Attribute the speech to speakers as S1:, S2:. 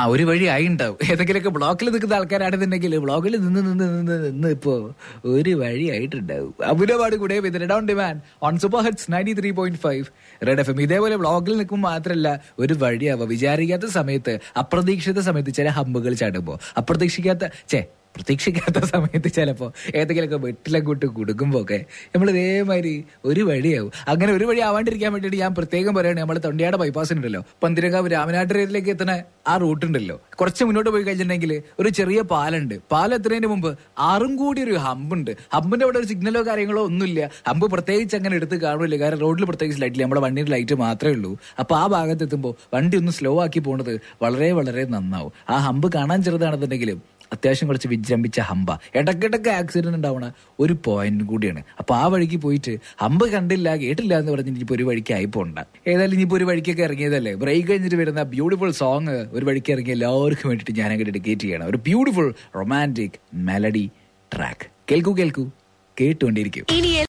S1: ഒരു വഴി ആയി ഉണ്ടാവും ഏതെങ്കിലുമൊക്കെ ബ്ലോക്കിൽ നിൽക്കുന്ന ആൾക്കാരാണെന്നുണ്ടെങ്കിൽ ബ്ലോക്കിൽ നിന്ന് നിന്ന് നിന്ന് നിന്ന് ഇപ്പോ ഒരു വഴി ആയിട്ടുണ്ടാവും അബുനപാട് കൂടെ with red on demand on super hits ninety three point five red F M ഇതേപോലെ ബ്ലോക്കിൽ നിൽക്കുമ്പോൾ മാത്രമല്ല ഒരു വഴിയാവുക വിചാരിക്കാത്ത സമയത്ത് അപ്രതീക്ഷിത സമയത്ത് ചില ഹമ്പുകൾ ചാടുമ്പോ അപ്രതീക്ഷിക്കാത്ത ചേ പ്രതീക്ഷിക്കാത്ത സമയത്ത് ചിലപ്പോ ഏതെങ്കിലുമൊക്കെ വെട്ടിലങ്ങോട്ട് കുടുക്കുമ്പോ ഒക്കെ നമ്മൾ ഇതേമാതിരി ഒരു വഴിയാവും അങ്ങനെ ഒരു വഴി ആവാണ്ടിരിക്കാൻ വേണ്ടിയിട്ട് ഞാൻ പ്രത്യേകം പറയുകയാണ് നമ്മൾ തൊണ്ടിയാട് ബൈപ്പാസ് ഉണ്ടല്ലോ പന്തിരങ്കാവ് രാമനാട്ടുരയിലേക്ക് എത്തുന്ന ആ റൂട്ട് ഉണ്ടല്ലോ കുറച്ച് മുന്നോട്ട് പോയി കഴിഞ്ഞിട്ടുണ്ടെങ്കിൽ ഒരു ചെറിയ പാലുണ്ട് പാലം എത്തുന്നതിന് മുമ്പ് ആറും കൂടി ഒരു ഹമ്പുണ്ട് ഹമ്പിന്റെ അവിടെ ഒരു സിഗ്നലോ കാര്യങ്ങളോ ഒന്നുമില്ല ഹമ്പ് പ്രത്യേകിച്ച് അങ്ങനെ എടുത്ത് കാണില്ല കാരണം റോഡിൽ പ്രത്യേകിച്ച് ലൈറ്റില്ല നമ്മുടെ വണ്ടിയുടെ ലൈറ്റ് മാത്രമേ ഉള്ളൂ അപ്പൊ ആ ഭാഗത്ത് എത്തുമ്പോൾ വണ്ടി ഒന്ന് സ്ലോ ആക്കി പോണത് വളരെ വളരെ നന്നാവും ആ ഹമ്പ് കാണാൻ ചെറുതാണെന്നുണ്ടെങ്കിലും അത്യാവശ്യം കുറച്ച് വിജൃംഭിച്ച ഹമ്പ ഇടയ്ക്കിടയ്ക്ക് ആക്സിഡന്റ് ഉണ്ടാവണ ഒരു പോയിന്റ് കൂടിയാണ് അപ്പൊ ആ വഴിക്ക് പോയിട്ട് ഹമ്പ് കണ്ടില്ല കേട്ടില്ല എന്ന് പറഞ്ഞ് ഇനിയിപ്പോ ഒരു വഴിക്ക് ആയി പോണ്ട ഏതായാലും ഇനിയിപ്പോ ഒരു വഴിക്കൊക്കെ ഇറങ്ങിയതല്ലേ ബ്രേക്ക് കഴിഞ്ഞിട്ട് വരുന്ന ബ്യൂട്ടിഫുൾ സോങ് ഒരു വഴിക്ക് ഇറങ്ങിയ എല്ലാവർക്കും വേണ്ടിയിട്ട് ഞാൻ അങ്ങോട്ട് ഡെഡിക്കേറ്റ് ചെയ്യണം ഒരു ബ്യൂട്ടിഫുൾ റൊമാൻറ്റിക് മെലഡി ട്രാക്ക് കേൾക്കൂ കേൾക്കൂ കേട്ടുകൊണ്ടിരിക്കും
S2: ഇനി